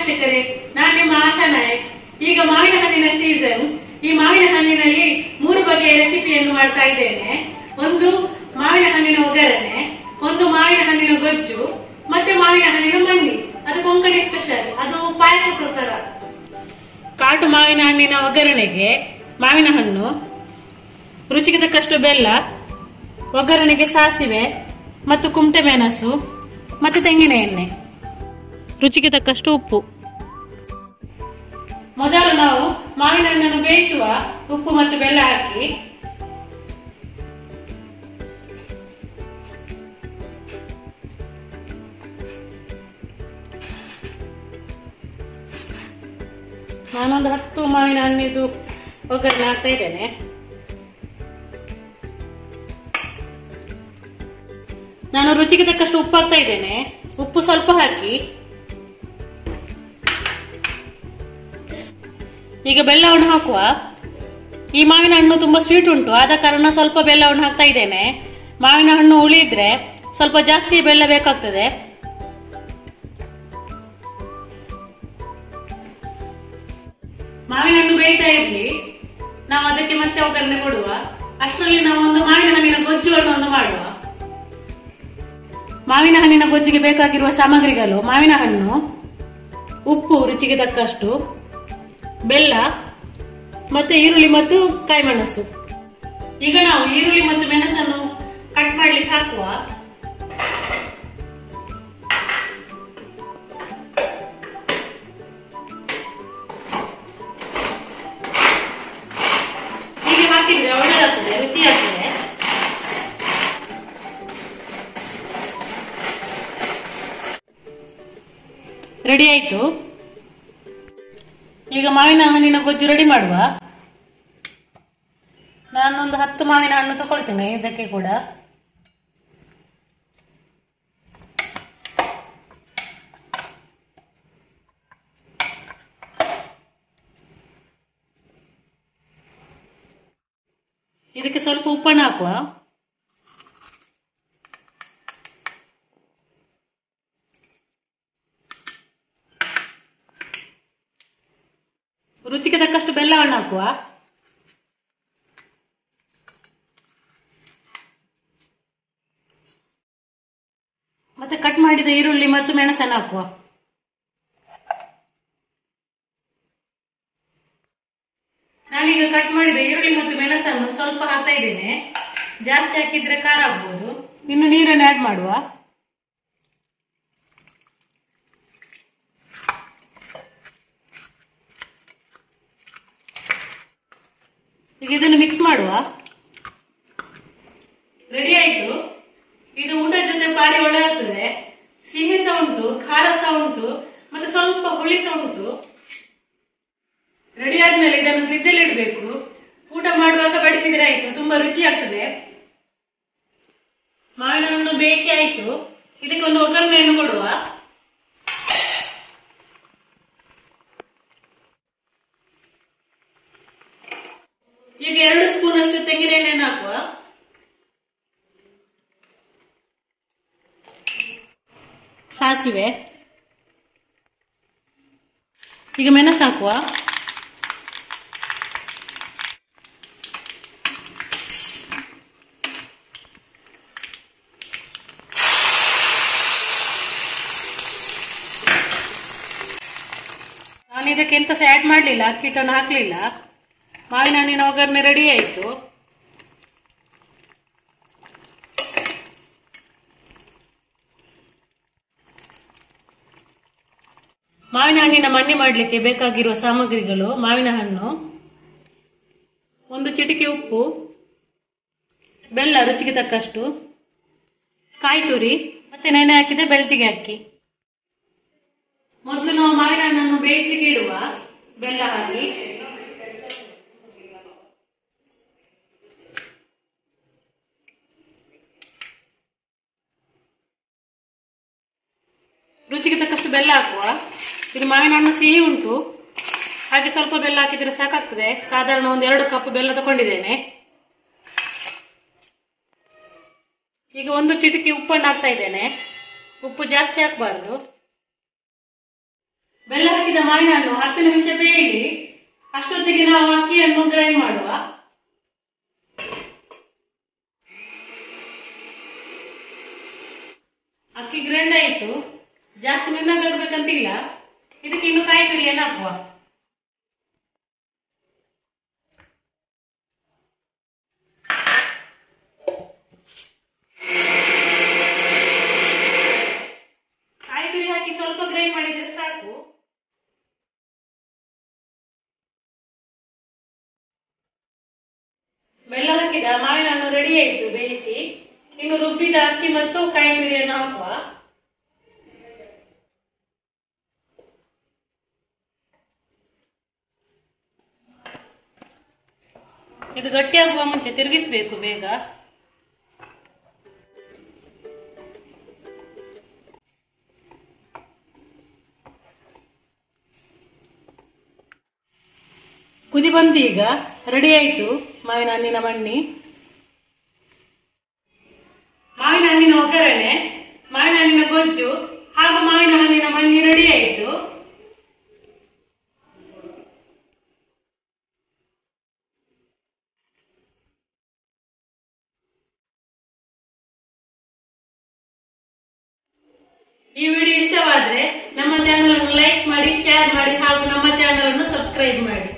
ವೀಕ್ಷಕರೇ ನಾನು ನಿಮ್ಮ ಆಶಾ ನಾಯಕ್ ಈಗ ಮಾವಿನ ಹಣ್ಣಿನ ಸೀಸನ್ ಈ ಮಾವಿನ ಹಣ್ಣಿನಲ್ಲಿ ಮೂರು ಬಗೆಯ ರೆಸಿಪಿಯನ್ನು ಮಾಡ್ತಾ ಇದ್ದೇನೆ ಒಂದು ಮಾವಿನ ಹಣ್ಣಿನ ಒಗ್ಗರಣೆ ಒಂದು ಮಾವಿನ ಹಣ್ಣಿನ ಗೊಜ್ಜು ಮತ್ತೆ ಮಾವಿನ ಹಣ್ಣಿನ ಮಂಡಿ ಅದು ಕೊಂಕಣಿ ಸ್ಪೆಷಲ್ ಅದು ಪಾಯಸದ ತರ ಕಾಟು ಮಾವಿನ ಹಣ್ಣಿನ ಒಗ್ಗರಣೆಗೆ ಮಾವಿನ ಹಣ್ಣು ರುಚಿಗೆ ತಕ್ಕಷ್ಟು ಬೆಲ್ಲ ಒಗ್ಗರಣೆಗೆ ಸಾಸಿವೆ ಮತ್ತು ಕುಮಟೆ ಮೆಣಸು ಮತ್ತು ತೆಂಗಿನ ಎಣ್ಣೆ ರುಚಿಗೆ ತಕ್ಕಷ್ಟು ಉಪ್ಪು ಮೊದಲು ನಾವು ಮಾವಿನ ಹಣ್ಣನ್ನು ಬೇಯಿಸುವ ಉಪ್ಪು ಮತ್ತು ಬೆಲ್ಲ ಹಾಕಿ ನಾನೊಂದು ಹತ್ತು ಮಾವಿನ ಹಣ್ಣಿದು ಒಗ್ಗರಣೆ ಹಾಕ್ತಾ ಇದ್ದೇನೆ ನಾನು ರುಚಿಗೆ ತಕ್ಕಷ್ಟು ಉಪ್ಪು ಹಾಕ್ತಾ ಇದ್ದೇನೆ ಉಪ್ಪು ಸ್ವಲ್ಪ ಹಾಕಿ ಈಗ ಬೆಲ್ಲವನ್ನು ಹಾಕುವ ಈ ಮಾವಿನ ಹಣ್ಣು ತುಂಬಾ ಸ್ವೀಟ್ ಉಂಟು ಆದ ಕಾರಣ ಸ್ವಲ್ಪ ಬೆಲ್ಲವನ್ನು ಹಾಕ್ತಾ ಇದ್ದೇನೆ ಮಾವಿನ ಹಣ್ಣು ಉಳಿದ್ರೆ ಸ್ವಲ್ಪ ಜಾಸ್ತಿ ಬೆಲ್ಲ ಬೇಕಾಗ್ತದೆ ಮಾವಿನ ಹಣ್ಣು ಬೇಯ್ತಾ ಇರ್ಲಿ ನಾವು ಅದಕ್ಕೆ ಮತ್ತೆ ಒಗ್ಗರಣೆ ಕೊಡುವ ಅಷ್ಟರಲ್ಲಿ ನಾವು ಒಂದು ಮಾವಿನ ಹಣ್ಣಿನ ಗೊಜ್ಜುವನ್ನು ಒಂದು ಮಾಡುವ ಮಾವಿನ ಹಣ್ಣಿನ ಗೊಜ್ಜಿಗೆ ಬೇಕಾಗಿರುವ ಸಾಮಗ್ರಿಗಳು ಮಾವಿನ ಹಣ್ಣು ಉಪ್ಪು ರುಚಿಗೆ ತಕ್ಕಷ್ಟು ಬೆಲ್ಲ ಮತ್ತೆ ಈರುಳ್ಳಿ ಮತ್ತು ಕಾಯಿಮೆಣಸು ಈಗ ನಾವು ಈರುಳ್ಳಿ ಮತ್ತು ಮೆಣಸನ್ನು ಕಟ್ ಮಾಡ್ಲಿಕ್ಕೆ ಹಾಕುವ ಹೀಗೆ ಹಾಕಿದ್ರೆ ಒಳ್ಳೆದಾಗ್ತದೆ ರುಚಿ ಆಗ್ತದೆ ರೆಡಿ ಆಯ್ತು ಈಗ ಮಾವಿನ ಹಣ್ಣಿನ ಗೊಜ್ಜು ರೆಡಿ ಮಾಡುವ ನಾನೊಂದು ಹತ್ತು ಮಾವಿನ ಹಣ್ಣು ತಗೊಳ್ತೇನೆ ಇದಕ್ಕೆ ಕೂಡ ಇದಕ್ಕೆ ಸ್ವಲ್ಪ ಉಪ್ಪನ್ನು ಹಾಕುವ ರುಚಿಗೆ ತಕ್ಕಷ್ಟು ಬೆಲ್ಲವನ್ನು ಹಾಕುವ ಮತ್ತೆ ಕಟ್ ಮಾಡಿದ ಈರುಳ್ಳಿ ಮತ್ತು ಮೆಣಸನ್ನು ಹಾಕುವ ನಾನೀಗ ಕಟ್ ಮಾಡಿದ ಈರುಳ್ಳಿ ಮತ್ತು ಮೆಣಸನ್ನು ಸ್ವಲ್ಪ ಹಾಕ್ತಾ ಇದ್ದೇನೆ ಜಾಸ್ತಿ ಹಾಕಿದ್ರೆ ಖಾರ ಆಗ್ಬೋದು ಇನ್ನು ನೀರನ್ನು ಆಡ್ ಮಾಡುವ ಈಗ ಇದನ್ನು ಮಿಕ್ಸ್ ಮಾಡುವ ರೆಡಿ ಆಯ್ತು ಇದು ಊಟ ಜೊತೆ ಭಾರಿ ಒಳ್ಳೆ ಆಗ್ತದೆ ಸಿಹಿ ಸಹ ಉಂಟು ಖಾರ ಸಹ ಉಂಟು ಮತ್ತೆ ಸ್ವಲ್ಪ ಹುಳಿ ಸಹ ಉಂಟು ರೆಡಿ ಆದ್ಮೇಲೆ ಇದನ್ನು ಫ್ರಿಜ್ ಅಲ್ಲಿ ಇಡಬೇಕು ಊಟ ಮಾಡುವಾಗ ಬಡಿಸಿದ್ರೆ ಆಯ್ತು ತುಂಬಾ ರುಚಿ ಆಗ್ತದೆ ಮಾವಿನ ಹಣ್ಣು ಬೇಯಿಸಿ ಆಯ್ತು ಇದಕ್ಕೆ ಒಂದು ಒಗ್ಗರಣೆಯನ್ನು ಕೊಡುವ ಈಗ ಎರಡು ಸ್ಪೂನ್ ಅಷ್ಟು ತೆಂಗಿನ ಎಣ್ಣೆಯನ್ನು ಹಾಕುವ ಸಾಸಿವೆ ಈಗ ಮೆಣಸು ಹಾಕುವ ನಾನು ಇದಕ್ಕೆ ಎಂತ ಸಹ ಆ್ಯಡ್ ಮಾಡಲಿಲ್ಲ ಅಕ್ಕಿ ಹಿಟ್ಟನ್ನು ಹಾಕಲಿಲ್ಲ ಮಾವಿನ ಹಣ್ಣಿನ ಒಗ್ಗರಣೆ ರೆಡಿ ಆಯಿತು ಮಾವಿನ ಹಣ್ಣಿನ ಮಣ್ಣಿ ಮಾಡಲಿಕ್ಕೆ ಬೇಕಾಗಿರುವ ಸಾಮಗ್ರಿಗಳು ಮಾವಿನ ಹಣ್ಣು ಒಂದು ಚಿಟಿಕೆ ಉಪ್ಪು ಬೆಲ್ಲ ರುಚಿಗೆ ತಕ್ಕಷ್ಟು ಕಾಯಿ ತುರಿ ಮತ್ತೆ ನೆನೆ ಹಾಕಿದ ಬೆಳ್ತಿಗೆ ಅಕ್ಕಿ ಮೊದಲು ನಾವು ಮಾವಿನ ಹಣ್ಣನ್ನು ಬೇಯಿಸಿಗೆ ಇಡುವ ಬೆಲ್ಲ ಹಾಕಿ ರುಚಿಗೆ ತಕ್ಕಷ್ಟು ಬೆಲ್ಲ ಹಾಕುವ ಇದು ಮಾವಿನ ಹಣ್ಣು ಸಿಹಿ ಉಂಟು ಹಾಗೆ ಸ್ವಲ್ಪ ಬೆಲ್ಲ ಹಾಕಿದ್ರೆ ಸಾಕಾಗ್ತದೆ ಸಾಧಾರಣ ಒಂದು ಎರಡು ಕಪ್ ಬೆಲ್ಲ ತಗೊಂಡಿದ್ದೇನೆ ಈಗ ಒಂದು ಚಿಟಿಕೆ ಉಪ್ಪನ್ನು ಹಾಕ್ತಾ ಇದ್ದೇನೆ ಉಪ್ಪು ಜಾಸ್ತಿ ಹಾಕಬಾರ್ದು ಬೆಲ್ಲ ಹಾಕಿದ ಮಾವಿನ ಹಣ್ಣು ಹತ್ತು ನಿಮಿಷ ಬೇಯಲಿ ಅಷ್ಟೊತ್ತಿಗೆ ನಾವು ಅಕ್ಕಿಯನ್ನು ಗ್ರೈಂಡ್ ಮಾಡುವ ಅಕ್ಕಿ ಗ್ರೈಂಡ್ ಆಯಿತು ಜಾಸ್ತಿ ನುಣ್ಣಗಾಗಬೇಕಂತಿಲ್ಲ ಇದಕ್ಕೆ ಇನ್ನು ಕಾಯಿ ತುರಿಯನ್ನು ಹಾಕುವ ಕಾಯಿ ತುರಿ ಹಾಕಿ ಸ್ವಲ್ಪ ಗ್ರೈಂಡ್ ಮಾಡಿದ್ರೆ ಸಾಕು ಬೆಲ್ಲ ಹಾಕಿದ ಮಾವಿನ ಹಣ್ಣು ರೆಡಿ ಆಯಿತು ಬೇಯಿಸಿ ಇನ್ನು ರುಬ್ಬಿದ ಅಕ್ಕಿ ಮತ್ತು ಕಾಯಿ ತುರಿಯನ್ನು ಹಾಕುವ ಇದು ಗಟ್ಟಿಯಾಗುವ ಮುಂಚೆ ತಿರುಗಿಸಬೇಕು ಬೇಗ ಕುದಿ ಬಂತು ಈಗ ರೆಡಿ ಆಯ್ತು ಮಾವಿನ ಹಣ್ಣಿನ ಮಣ್ಣಿ ಮಾವಿನ ಹಣ್ಣಿನ ಒಗ್ಗರಣೆ ಮಾವಿನ ಹಣ್ಣಿನ ಗೊಜ್ಜು ಹಾಗೂ ಮಾವಿನ ಹಣ್ಣಿನ ಮಣ್ಣಿ ರೆಡಿ ಆಯಿತು ಈ ವಿಡಿಯೋ ಇಷ್ಟವಾದ್ರೆ ನಮ್ಮ ಚಾನಲ್ ಅನ್ನು ಲೈಕ್ ಮಾಡಿ ಶೇರ್ ಮಾಡಿ ಹಾಗೂ ನಮ್ಮ ಚಾನಲ್ ಅನ್ನು ಸಬ್ಸ್ಕ್ರೈಬ್ ಮಾಡಿ